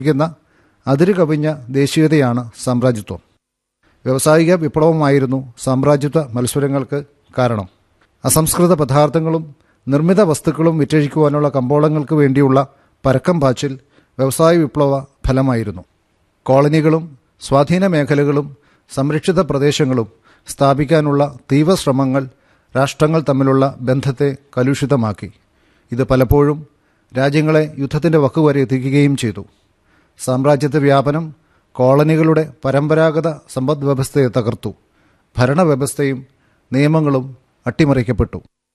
ക്കുന്ന അതിരു കവിഞ്ഞ ദേശീയതയാണ് സാമ്രാജ്യത്വം വ്യാവസായിക വിപ്ലവമായിരുന്നു സാമ്രാജ്യത്വ മത്സരങ്ങൾക്ക് കാരണം അസംസ്കൃത പദാർത്ഥങ്ങളും നിർമ്മിത വസ്തുക്കളും വിറ്റഴിക്കുവാനുള്ള കമ്പോളങ്ങൾക്ക് വേണ്ടിയുള്ള പരക്കം പാച്ചിൽ വ്യവസായ വിപ്ലവ ഫലമായിരുന്നു കോളനികളും സ്വാധീന മേഖലകളും സംരക്ഷിത പ്രദേശങ്ങളും സ്ഥാപിക്കാനുള്ള തീവ്ര ശ്രമങ്ങൾ രാഷ്ട്രങ്ങൾ തമ്മിലുള്ള ബന്ധത്തെ കലുഷിതമാക്കി ഇത് പലപ്പോഴും രാജ്യങ്ങളെ യുദ്ധത്തിന്റെ വക്കുവരെ എത്തിക്കുകയും ചെയ്തു സാമ്രാജ്യത്വ വ്യാപനം കോളനികളുടെ പരമ്പരാഗത സമ്പദ് വ്യവസ്ഥയെ തകർത്തു ഭരണവ്യവസ്ഥയും നിയമങ്ങളും അട്ടിമറിക്കപ്പെട്ടു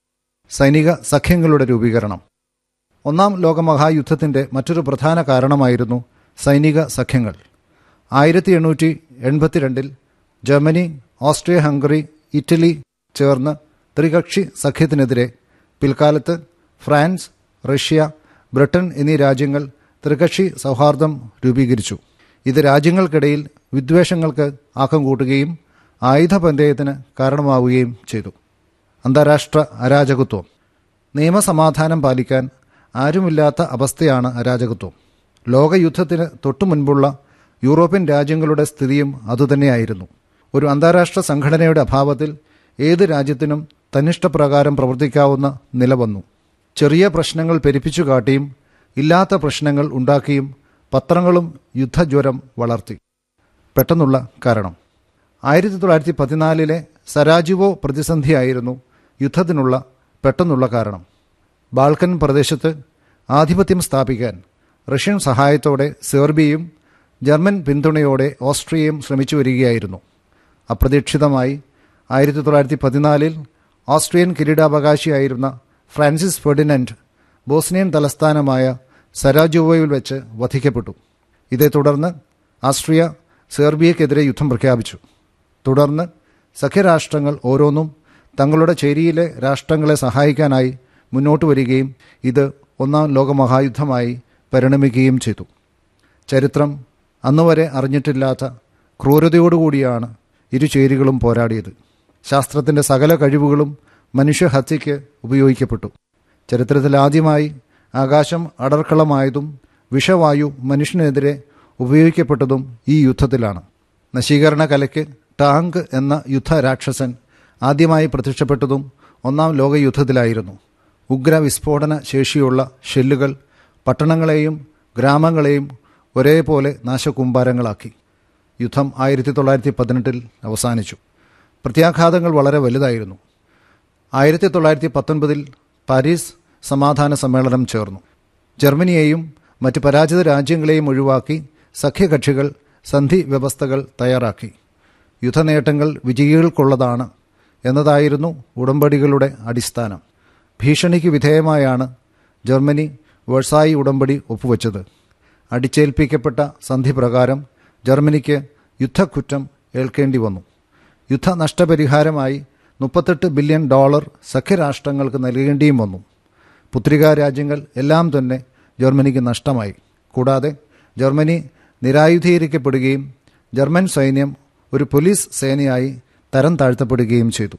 സൈനിക സഖ്യങ്ങളുടെ രൂപീകരണം ഒന്നാം ലോകമഹായുദ്ധത്തിന്റെ മറ്റൊരു പ്രധാന കാരണമായിരുന്നു സൈനിക സഖ്യങ്ങൾ ആയിരത്തി എണ്ണൂറ്റി എൺപത്തിരണ്ടിൽ ജർമ്മനി ഓസ്ട്രിയ ഹംഗറി ഇറ്റലി ചേർന്ന് ത്രികക്ഷി സഖ്യത്തിനെതിരെ പിൽക്കാലത്ത് ഫ്രാൻസ് റഷ്യ ബ്രിട്ടൻ എന്നീ രാജ്യങ്ങൾ ത്രികക്ഷി സൗഹാർദ്ദം രൂപീകരിച്ചു ഇത് രാജ്യങ്ങൾക്കിടയിൽ വിദ്വേഷങ്ങൾക്ക് ആക്കം കൂട്ടുകയും ആയുധപന്തയത്തിന് കാരണമാവുകയും ചെയ്തു അന്താരാഷ്ട്ര അരാജകത്വം നിയമസമാധാനം പാലിക്കാൻ ആരുമില്ലാത്ത അവസ്ഥയാണ് അരാജകത്വം ലോകയുദ്ധത്തിന് തൊട്ടു മുൻപുള്ള യൂറോപ്യൻ രാജ്യങ്ങളുടെ സ്ഥിതിയും അതുതന്നെയായിരുന്നു ഒരു അന്താരാഷ്ട്ര സംഘടനയുടെ അഭാവത്തിൽ ഏത് രാജ്യത്തിനും തന്നിഷ്ടപ്രകാരം പ്രവർത്തിക്കാവുന്ന നില വന്നു ചെറിയ പ്രശ്നങ്ങൾ പെരുപ്പിച്ചു കാട്ടിയും ഇല്ലാത്ത പ്രശ്നങ്ങൾ ഉണ്ടാക്കിയും പത്രങ്ങളും യുദ്ധജ്വരം വളർത്തി പെട്ടെന്നുള്ള കാരണം ആയിരത്തി തൊള്ളായിരത്തി പതിനാലിലെ സരാജിവോ പ്രതിസന്ധിയായിരുന്നു യുദ്ധത്തിനുള്ള പെട്ടെന്നുള്ള കാരണം ബാൾക്കൻ പ്രദേശത്ത് ആധിപത്യം സ്ഥാപിക്കാൻ റഷ്യൻ സഹായത്തോടെ സെർബിയയും ജർമ്മൻ പിന്തുണയോടെ ഓസ്ട്രിയയും ശ്രമിച്ചു വരികയായിരുന്നു അപ്രതീക്ഷിതമായി ആയിരത്തി തൊള്ളായിരത്തി പതിനാലിൽ ഓസ്ട്രിയൻ കിരീടാവകാശിയായിരുന്ന ഫ്രാൻസിസ് ഫെർഡിനൻഡ് ബോസ്നിയൻ തലസ്ഥാനമായ സരാജോവയിൽ വെച്ച് വധിക്കപ്പെട്ടു ഇതേ തുടർന്ന് ആസ്ട്രിയ സെർബിയക്കെതിരെ യുദ്ധം പ്രഖ്യാപിച്ചു തുടർന്ന് സഖ്യരാഷ്ട്രങ്ങൾ ഓരോന്നും തങ്ങളുടെ ചേരിയിലെ രാഷ്ട്രങ്ങളെ സഹായിക്കാനായി മുന്നോട്ട് വരികയും ഇത് ഒന്നാം ലോകമഹായുദ്ധമായി പരിണമിക്കുകയും ചെയ്തു ചരിത്രം അന്നുവരെ അറിഞ്ഞിട്ടില്ലാത്ത ക്രൂരതയോടുകൂടിയാണ് ഇരു ചേരികളും പോരാടിയത് ശാസ്ത്രത്തിന്റെ സകല കഴിവുകളും മനുഷ്യഹത്യയ്ക്ക് ഉപയോഗിക്കപ്പെട്ടു ചരിത്രത്തിൽ ആദ്യമായി ആകാശം അടർക്കളമായതും വിഷവായു മനുഷ്യനെതിരെ ഉപയോഗിക്കപ്പെട്ടതും ഈ യുദ്ധത്തിലാണ് നശീകരണ കലയ്ക്ക് ടാങ്ക് എന്ന യുദ്ധരാക്ഷസൻ ആദ്യമായി പ്രത്യക്ഷപ്പെട്ടതും ഒന്നാം ലോകയുദ്ധത്തിലായിരുന്നു ഉഗ്ര വിസ്ഫോടന ശേഷിയുള്ള ഷെല്ലുകൾ പട്ടണങ്ങളെയും ഗ്രാമങ്ങളെയും ഒരേപോലെ നാശകൂമ്പാരങ്ങളാക്കി യുദ്ധം ആയിരത്തി തൊള്ളായിരത്തി പതിനെട്ടിൽ അവസാനിച്ചു പ്രത്യാഘാതങ്ങൾ വളരെ വലുതായിരുന്നു ആയിരത്തി തൊള്ളായിരത്തി പത്തൊൻപതിൽ പാരീസ് സമാധാന സമ്മേളനം ചേർന്നു ജർമ്മനിയെയും മറ്റ് പരാജിത രാജ്യങ്ങളെയും ഒഴിവാക്കി സഖ്യകക്ഷികൾ സന്ധി വ്യവസ്ഥകൾ തയ്യാറാക്കി യുദ്ധനേട്ടങ്ങൾ വിജയികൾക്കുള്ളതാണ് എന്നതായിരുന്നു ഉടമ്പടികളുടെ അടിസ്ഥാനം ഭീഷണിക്ക് വിധേയമായാണ് ജർമ്മനി വേഴ്സായി ഉടമ്പടി ഒപ്പുവെച്ചത് അടിച്ചേൽപ്പിക്കപ്പെട്ട സന്ധി പ്രകാരം ജർമ്മനിക്ക് യുദ്ധക്കുറ്റം ഏൽക്കേണ്ടി വന്നു യുദ്ധ നഷ്ടപരിഹാരമായി മുപ്പത്തെട്ട് ബില്യൺ ഡോളർ സഖ്യരാഷ്ട്രങ്ങൾക്ക് നൽകേണ്ടിയും വന്നു പുത്രികാ രാജ്യങ്ങൾ എല്ലാം തന്നെ ജർമ്മനിക്ക് നഷ്ടമായി കൂടാതെ ജർമ്മനി നിരായുധീകരിക്കപ്പെടുകയും ജർമ്മൻ സൈന്യം ഒരു പോലീസ് സേനയായി തരം താഴ്ത്തപ്പെടുകയും ചെയ്തു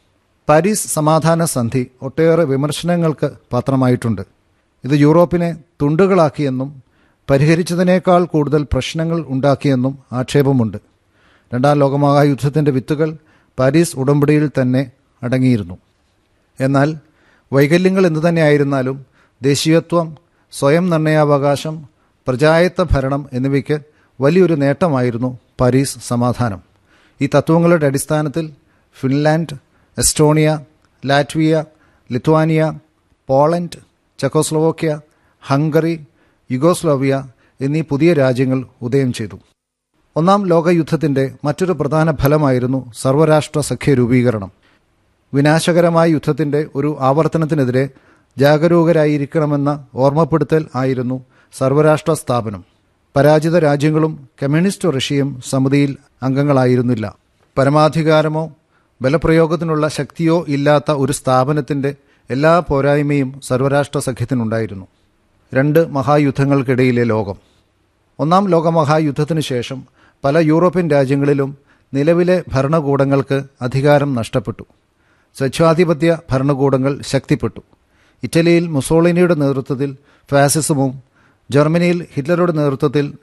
പാരീസ് സമാധാന സന്ധി ഒട്ടേറെ വിമർശനങ്ങൾക്ക് പാത്രമായിട്ടുണ്ട് ഇത് യൂറോപ്പിനെ തുണ്ടുകളാക്കിയെന്നും പരിഹരിച്ചതിനേക്കാൾ കൂടുതൽ പ്രശ്നങ്ങൾ ഉണ്ടാക്കിയെന്നും ആക്ഷേപമുണ്ട് രണ്ടാം ലോകമഹായുദ്ധത്തിന്റെ വിത്തുകൾ പാരീസ് ഉടമ്പടിയിൽ തന്നെ അടങ്ങിയിരുന്നു എന്നാൽ വൈകല്യങ്ങൾ എന്തുതന്നെയായിരുന്നാലും ദേശീയത്വം സ്വയം നിർണയാവകാശം പ്രജായത്ത ഭരണം എന്നിവയ്ക്ക് വലിയൊരു നേട്ടമായിരുന്നു പാരീസ് സമാധാനം ഈ തത്വങ്ങളുടെ അടിസ്ഥാനത്തിൽ Finland Estonia Latvia Lithuania Poland Czechoslovakia Hungary Yugoslavia എന്നീ പുതിയ രാജ്യങ്ങൾ ഉദയം ചെയ്തു ഒന്നാം ലോകയുദ്ധത്തിന്റെ മറ്റൊരു പ്രധാന ഫലമായിരുന്നു സർവരാഷ്ട്ര സഖ്യ രൂപീകരണം വിനാശകരമായ യുദ്ധത്തിന്റെ ഒരു ആവർത്തനത്തിനെതിരെ ജാഗരൂകരായിരിക്കണമെന്ന ഓർമ്മപ്പെടുത്തൽ ആയിരുന്നു സർവരാഷ്ട്ര സ്ഥാപനം പരാജിത രാജ്യങ്ങളും കമ്മ്യൂണിസ്റ്റ് റഷ്യയും സമിതിയിൽ അംഗങ്ങളായിരുന്നില്ല പരമാധികാരമോ ബലപ്രയോഗത്തിനുള്ള ശക്തിയോ ഇല്ലാത്ത ഒരു സ്ഥാപനത്തിന്റെ എല്ലാ പോരായ്മയും സർവരാഷ്ട്ര സഖ്യത്തിനുണ്ടായിരുന്നു രണ്ട് മഹായുദ്ധങ്ങൾക്കിടയിലെ ലോകം ഒന്നാം ലോകമഹായുദ്ധത്തിനു ശേഷം പല യൂറോപ്യൻ രാജ്യങ്ങളിലും നിലവിലെ ഭരണകൂടങ്ങൾക്ക് അധികാരം നഷ്ടപ്പെട്ടു സ്വച്ഛാധിപത്യ ഭരണകൂടങ്ങൾ ശക്തിപ്പെട്ടു ഇറ്റലിയിൽ മുസോളിനിയുടെ നേതൃത്വത്തിൽ ഫാസിസവും ജർമ്മനിയിൽ ഹിറ്റ്ലറുടെ നേതൃത്വത്തിൽ